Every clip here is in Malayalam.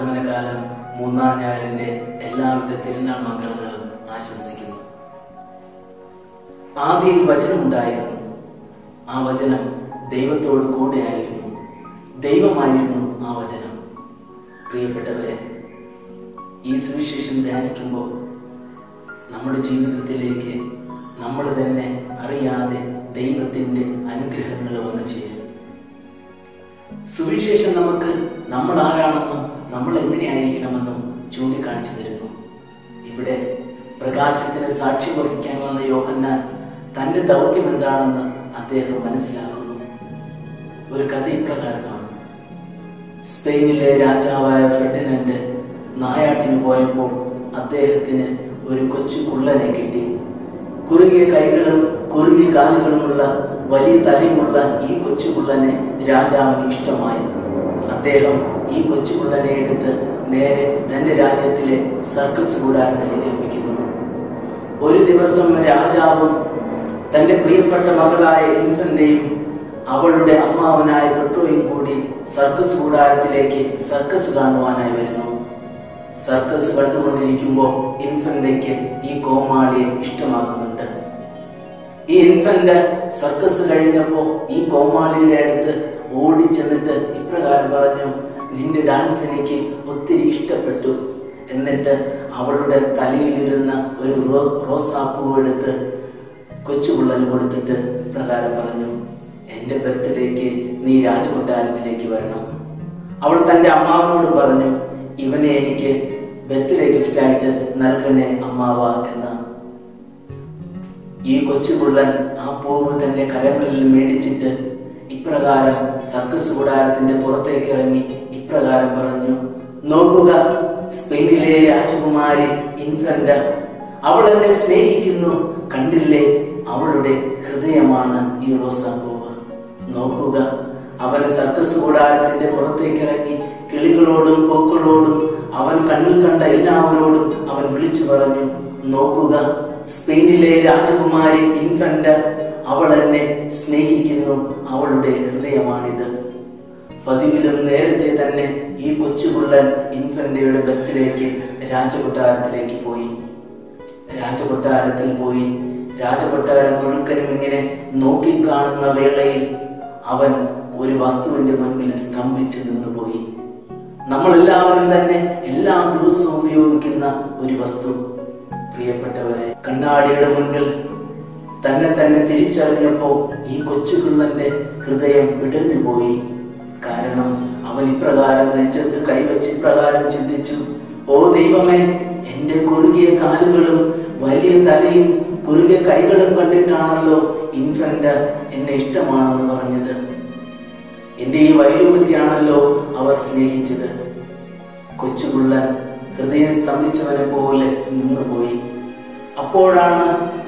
ആഗമനകാലം മൂന്നാം ഞായറിന്റെ എല്ലാവിധ തിരുനാൾ മംഗളങ്ങളും ആശംസിക്കുന്നു ആദിയിൽ വചനമുണ്ടായിരുന്നു ആ വചനം ദൈവത്തോട് കൂടെയായിരുന്നു ദൈവമായിരുന്നു ആ വചനം പ്രിയപ്പെട്ടവരെ ഈ സുവിശേഷം ധ്യാനിക്കുമ്പോൾ നമ്മുടെ ജീവിതത്തിലേക്ക് നമ്മൾ തന്നെ അറിയാതെ ദൈവത്തിൻ്റെ അനുഗ്രഹങ്ങൾ വന്നു ചേരും സുവിശേഷം നമുക്ക് നമ്മൾ ആരാണെന്നും നമ്മൾ എങ്ങനെയായിരിക്കണമെന്നും ചൂണ്ടിക്കാണിച്ചു തരുന്നു ഇവിടെ പ്രകാശത്തിന് സാക്ഷി വഹിക്കാൻ വന്ന യോഹന്നാൻ തന്റെ ദൗത്യം എന്താണെന്ന് അദ്ദേഹം മനസ്സിലാക്കുന്നു ഒരു കഥ ഇപ്രകാരമാണ് സ്പെയിനിലെ രാജാവായ ഫെർഡിനൻഡ് നായാട്ടിന് പോയപ്പോൾ അദ്ദേഹത്തിന് ഒരു കൊച്ചു കുള്ളനെ കിട്ടി കുറുകിയ കൈകളും കുറുകിയ കാലുകളുമുള്ള വലിയ തലയുമുള്ള ഈ കൊച്ചു കുള്ളനെ രാജാവിന് ഇഷ്ടമായി അദ്ദേഹം ഈ കൊച്ചു കുള്ളനെ എടുത്ത് നേരെ തന്റെ രാജ്യത്തിലെ സർക്കസ് കൂടാരത്തിൽ ഏൽപ്പിക്കുന്നു ഒരു ദിവസം രാജാവും തന്റെ പ്രിയപ്പെട്ട മകളായ ഇൻഫന്റെയും അവളുടെ അമ്മാവനായ പെട്രോയും കൂടി സർക്കസ് കൂടാരത്തിലേക്ക് സർക്കസ് കാണുവാനായി വരുന്നു സർക്കസ് കണ്ടുകൊണ്ടിരിക്കുമ്പോൾ ഇൻഫന്റയ്ക്ക് ഈ കോമാളിയെ ഇഷ്ടമാകുന്നുണ്ട് ഈ ഇൻഫന്റ് സർക്കസ് കഴിഞ്ഞപ്പോ ഈ കോമാളിയുടെ അടുത്ത് ഓടി ചെന്നിട്ട് ഇപ്രകാരം പറഞ്ഞു നിന്റെ ഡാൻസ് എനിക്ക് ഒത്തിരി ഇഷ്ടപ്പെട്ടു എന്നിട്ട് അവളുടെ തലയിലിരുന്ന ഒരു റോ റോസാപ്പൂ എടുത്ത് കൊച്ചുപിള്ളന് കൊടുത്തിട്ട് ഇപ്രകാരം പറഞ്ഞു എന്റെ ബർത്ത്ഡേക്ക് നീ രാജകൊട്ടാരത്തിലേക്ക് വരണം അവൾ തന്റെ അമ്മാവനോട് പറഞ്ഞു ഇവനെ എനിക്ക് ബർത്ത്ഡേ ഗിഫ്റ്റായിട്ട് നൽകണേ അമ്മാവ എന്ന് ഈ കൊച്ചുപിള്ളൻ ആ പൂവ് തന്റെ കരങ്ങളിൽ മേടിച്ചിട്ട് ഇപ്രകാരം സർക്കസ് കൂടാരത്തിന്റെ പുറത്തേക്ക് ഇറങ്ങി ഇപ്രകാരം പറഞ്ഞു നോക്കുക സ്പെയിനിലെ രാജകുമാരി ഇൻഫന്റ അവൾ എന്നെ സ്നേഹിക്കുന്നു കണ്ടില്ലേ അവളുടെ ഹൃദയമാണ് ഈ റോസാപ്പൂവ് നോക്കുക അവൻ സർക്കസ് കൂടാരത്തിന്റെ പുറത്തേക്ക് ഇറങ്ങി കിളികളോടും പൂക്കളോടും അവൻ കണ്ണിൽ കണ്ട എല്ലാവരോടും അവൻ വിളിച്ചു പറഞ്ഞു നോക്കുക സ്പെയിനിലെ രാജകുമാരി ഇൻഫന്റ അവൾ എന്നെ സ്നേഹിക്കുന്നു അവളുടെ ഹൃദയമാണിത് പതിവിലും നേരത്തെ തന്നെ ഈ കൊച്ചുപിള്ളൻ ഇൻഫന്റയുടെ ബർത്തിലേക്ക് രാജകൊട്ടാരത്തിലേക്ക് പോയി രാജകൊട്ടാരത്തിൽ പോയി രാജകൊട്ടാരം മുഴുക്കനും ഇങ്ങനെ നോക്കിക്കാണുന്ന വേളയിൽ അവൻ ഒരു വസ്തുവിന്റെ മുൻപിൽ സ്തംഭിച്ചു നിന്നുപോയി നമ്മളെല്ലാവരും തന്നെ എല്ലാ ദിവസവും ഉപയോഗിക്കുന്ന ഒരു വസ്തു പ്രിയപ്പെട്ടവരെ കണ്ണാടിയുടെ മുൻപിൽ തന്നെ തന്നെ തിരിച്ചറിഞ്ഞപ്പോ ഈ കൊച്ചുപിള്ളന്റെ ഹൃദയം ഇടഞ്ഞു പോയി കാരണം അവൻ ഇപ്രകാരം നെഞ്ചത്ത് കൈവച്ച് ഇപ്രകാരം ചിന്തിച്ചു ഓ ദൈവമേ എന്റെ കുറുകിയ കാലുകളും വലിയ തലയും കുറുകിയ കൈകളും കണ്ടിട്ടാണല്ലോ ഇൻഫന്റ് എന്നെ ഇഷ്ടമാണെന്ന് പറഞ്ഞത് എന്റെ ഈ വൈരൂപത്തെയാണല്ലോ അവർ സ്നേഹിച്ചത് കൊച്ചുപിള്ളൻ ഹൃദയം സ്തംഭിച്ചവനെ പോലെ നിന്നുപോയി അപ്പോഴാണ്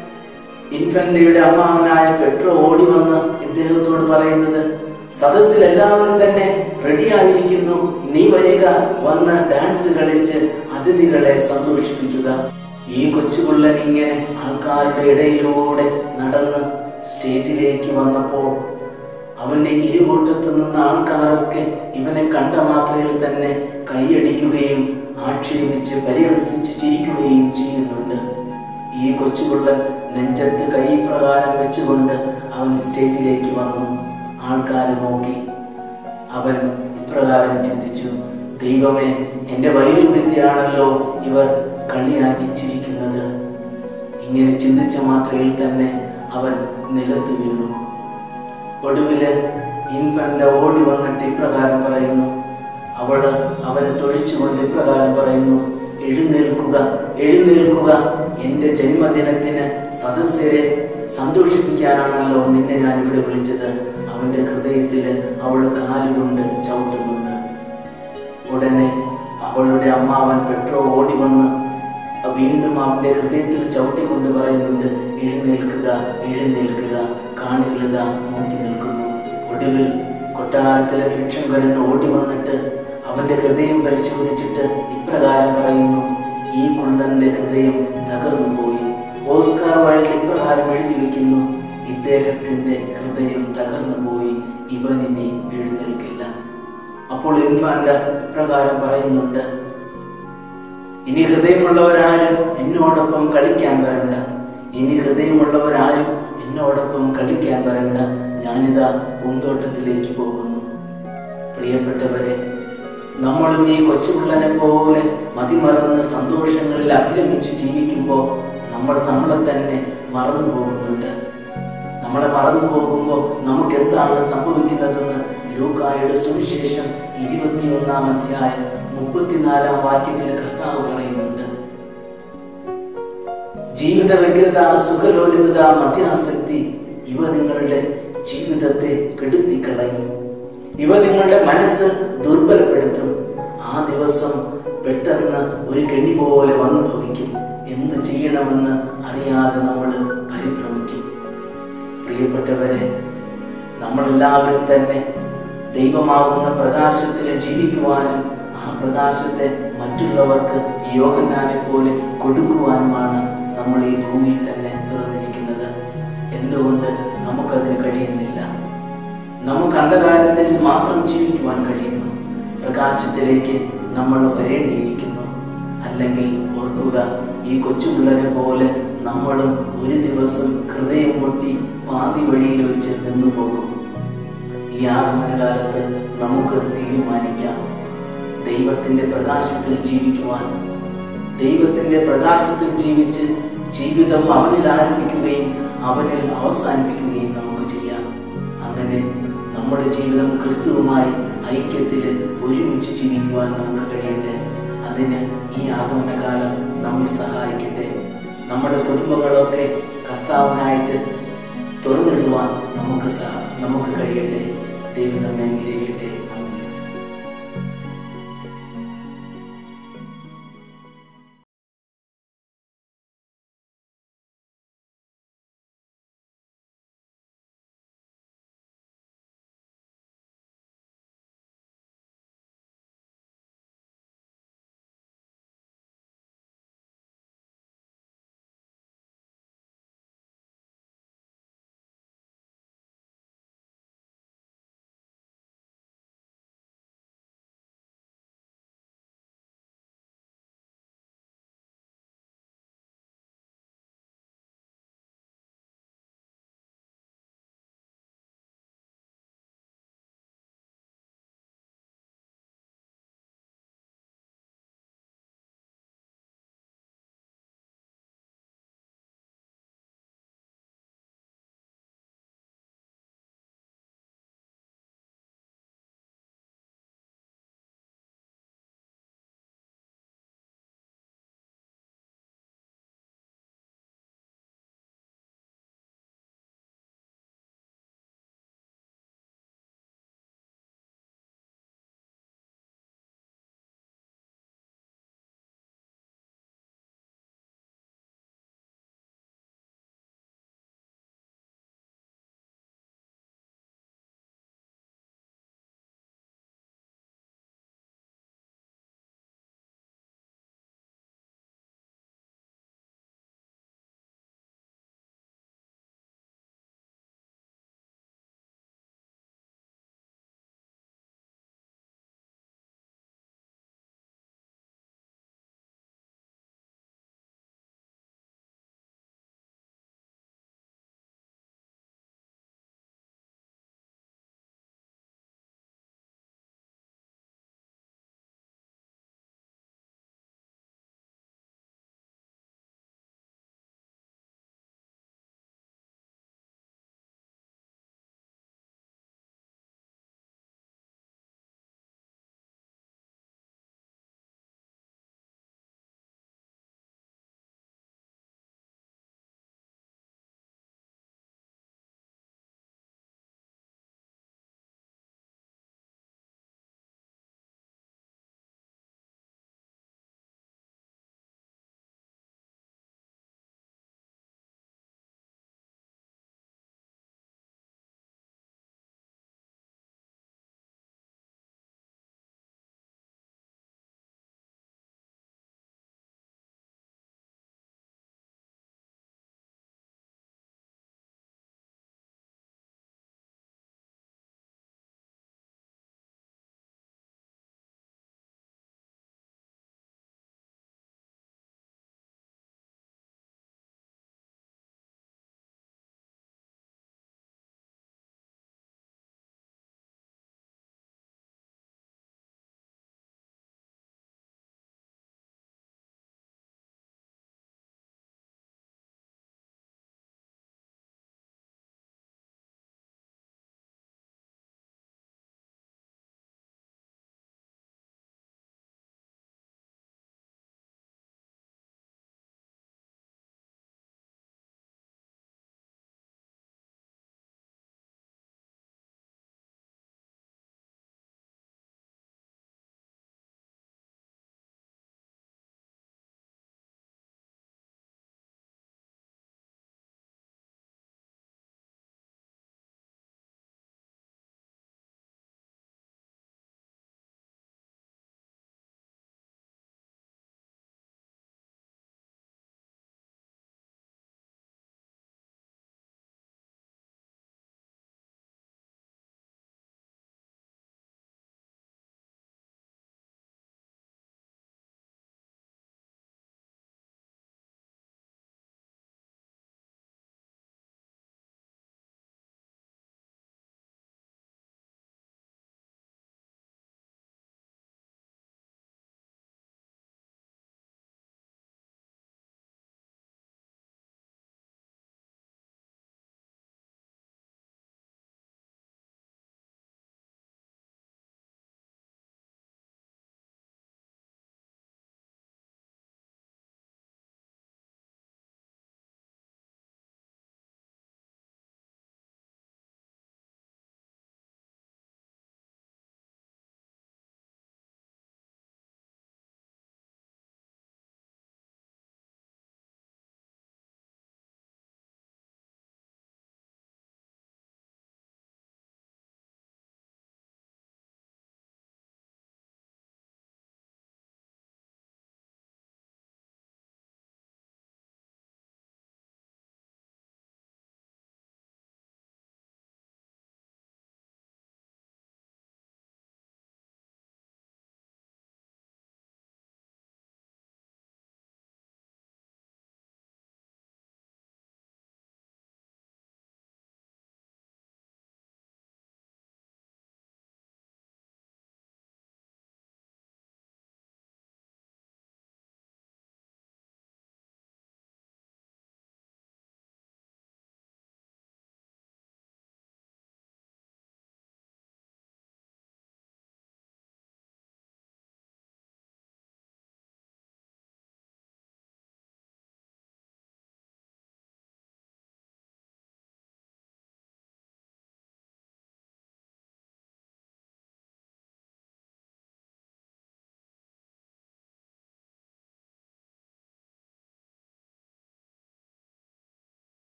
ഇൻഫന്റയുടെ അമ്മാവനായ പെട്രോ ഓടി വന്ന് ഇദ്ദേഹത്തോട് പറയുന്നത് സദസ്സിൽ എല്ലാവരും തന്നെ റെഡിയായിരിക്കുന്നു നീ വരിക വന്ന് ഡാൻസ് കളിച്ച് അതിഥികളെ സന്തോഷിപ്പിക്കുക ഈ കൊച്ചുപിള്ളൻ ഇങ്ങനെ ആൾക്കാരുടെ ഇടയിലൂടെ നടന്ന് സ്റ്റേജിലേക്ക് വന്നപ്പോൾ അവന്റെ ഇരുകൂട്ടത്തു നിന്ന ആൾക്കാരൊക്കെ ഇവനെ കണ്ട മാത്രയിൽ തന്നെ കൈയടിക്കുകയും ആക്ഷേപിച്ച് പരിഹസിച്ച് ചിരിക്കുകയും ചെയ്യുന്നുണ്ട് ഈ കൊച്ചുപിള്ളൻ നെഞ്ചത്ത് കൈ പ്രകാരം വെച്ചുകൊണ്ട് അവൻ സ്റ്റേജിലേക്ക് വന്നു ആൾക്കാരെ നോക്കി അവൻ ഇപ്രകാരം ചിന്തിച്ചു ദൈവമേ എന്റെ വൈരുദ്ധ്യത്തെയാണല്ലോ ഇവർ കളിയാക്കി ചിരിക്കുന്നത് ഇങ്ങനെ ചിന്തിച്ച മാത്രയിൽ തന്നെ അവൻ നിലത്തു വീണു ഒടുവില് ഇൻഫന്റ ഓടി വന്നിട്ട് ഇപ്രകാരം പറയുന്നു അവള് അവനെ തൊഴിച്ചുകൊണ്ട് ഇപ്രകാരം പറയുന്നു എഴുന്നേൽക്കുക എഴുന്നേൽക്കുക എന്റെ ജന്മദിനത്തിന് സദസ്യരെ സന്തോഷിപ്പിക്കാനാണല്ലോ നിന്നെ ഞാൻ ഇവിടെ വിളിച്ചത് അവന്റെ ഹൃദയത്തില് അവള് കാലുകൊണ്ട് ചവിട്ടുന്നുണ്ട് ഉടനെ അവളുടെ അമ്മാവൻ പെട്രോ ഓടി വന്ന് വീണ്ടും അവന്റെ ഹൃദയത്തിൽ ചവിട്ടിക്കൊണ്ട് പറയുന്നുണ്ട് എഴുന്നേൽക്കുക എഴുന്നേൽക്കുക കാണികളിത നോക്കി നിൽക്കുന്നു ഒടുവിൽ കൊട്ടാരത്തിലെ ഭിക്ഷങ്കരൻ ഓടി വന്നിട്ട് അവന്റെ ഹൃദയം പരിശോധിച്ചിട്ട് ഇപ്രകാരം പറയുന്നു ഈ കുള്ളന്റെ ഹൃദയം തകർന്നു പോയി ഓസ്കാർ വൈൽഡ് ഇപ്രകാരം എഴുതി വെക്കുന്നു ഇദ്ദേഹത്തിന്റെ ഹൃദയം തകർന്നു പോയി ഇവൻ ഇനി എഴുന്നേൽക്കില്ല അപ്പോൾ അപ്പോൾ ഇൻഫാന്റെ പ്രകാരം പറയുന്നുണ്ട് ഇനി ഹൃദയമുള്ളവരാരും എന്നോടൊപ്പം കളിക്കാൻ വരണ്ട ഇനി ഹൃദയമുള്ളവരാരും എന്നോടൊപ്പം കളിക്കാൻ വരണ്ട ഞാനിതാ പൂന്തോട്ടത്തിലേക്ക് പോകുന്നു പ്രിയപ്പെട്ടവരെ നമ്മളും ഈ കൊച്ചുപിള്ളനെ പോലെ മതിമറന്ന് സന്തോഷങ്ങളിൽ അഭിരമിച്ച് ജീവിക്കുമ്പോൾ നമ്മൾ നമ്മളെ തന്നെ മറന്നു പോകുന്നുണ്ട് നമ്മളെ മറന്നു പോകുമ്പോൾ നമുക്ക് എന്താണ് സംഭവിക്കുന്നതെന്ന് ലൂക്കായുടെ സുവിശേഷം ഇരുപത്തിയൊന്നാം അധ്യായം മുപ്പത്തിനാലാം വാക്യത്തിൽ കർത്താവ് പറയുന്നുണ്ട് ജീവിത വ്യഗ്രത സുഖലോലുപത മധ്യാസക്തി ഇവ നിങ്ങളുടെ ജീവിതത്തെ കെടുത്തിക്കളയും ഇവ നിങ്ങളുടെ മനസ്സ് ദുർബലപ്പെടുത്തും ആ ദിവസം പെട്ടെന്ന് ഒരു കെണി പോലെ വന്നു ഭവിക്കും എന്ത് ചെയ്യണമെന്ന് അറിയാതെ നമ്മൾ പരിഭ്രമിക്കും പ്രിയപ്പെട്ടവരെ നമ്മളെല്ലാവരും തന്നെ ദൈവമാകുന്ന പ്രകാശത്തിൽ ജീവിക്കുവാനും ആ പ്രകാശത്തെ മറ്റുള്ളവർക്ക് യോഹന്നാനെ പോലെ കൊടുക്കുവാനുമാണ് നമ്മൾ ഈ ഭൂമിയിൽ തന്നെ പിറന്നിരിക്കുന്നത് എന്തുകൊണ്ട് നമുക്കതിന് കഴിയുന്നില്ല നമുക്ക് അന്ധകാരത്തിൽ മാത്രം ജീവിക്കുവാൻ കഴിയുന്നു പ്രകാശത്തിലേക്ക് നമ്മൾ വരേണ്ടിയിരിക്കുന്നു അല്ലെങ്കിൽ ഓർക്കുക ഈ കൊച്ചുപിള്ളരെ പോലെ നമ്മളും ഒരു ദിവസം ഹൃദയം പൊട്ടി പാതി വഴിയിൽ വെച്ച് നിന്നു പോകും ഈ ആഗമനകാലത്ത് നമുക്ക് തീരുമാനിക്കാം ദൈവത്തിന്റെ പ്രകാശത്തിൽ ജീവിക്കുവാൻ ദൈവത്തിന്റെ പ്രകാശത്തിൽ ജീവിച്ച് ജീവിതം അവനിൽ ആരംഭിക്കുകയും അവനിൽ അവസാനിപ്പിക്കുകയും നമുക്ക് ചെയ്യാം അങ്ങനെ നമ്മുടെ ജീവിതം ക്രിസ്തുവുമായി ഐക്യത്തിൽ ഒരുമിച്ച് ജീവിക്കുവാൻ നമുക്ക് കഴിയട്ടെ അതിന് ഈ ആഗമനകാലം നമ്മെ സഹായിക്കട്ടെ നമ്മുടെ കുടുംബങ്ങളൊക്കെ കർത്താവിനായിട്ട് തുറന്നിടുവാൻ നമുക്ക് സഹ നമുക്ക് കഴിയട്ടെ ദൈവം നമ്മെ അനുഗ്രഹിക്കട്ടെ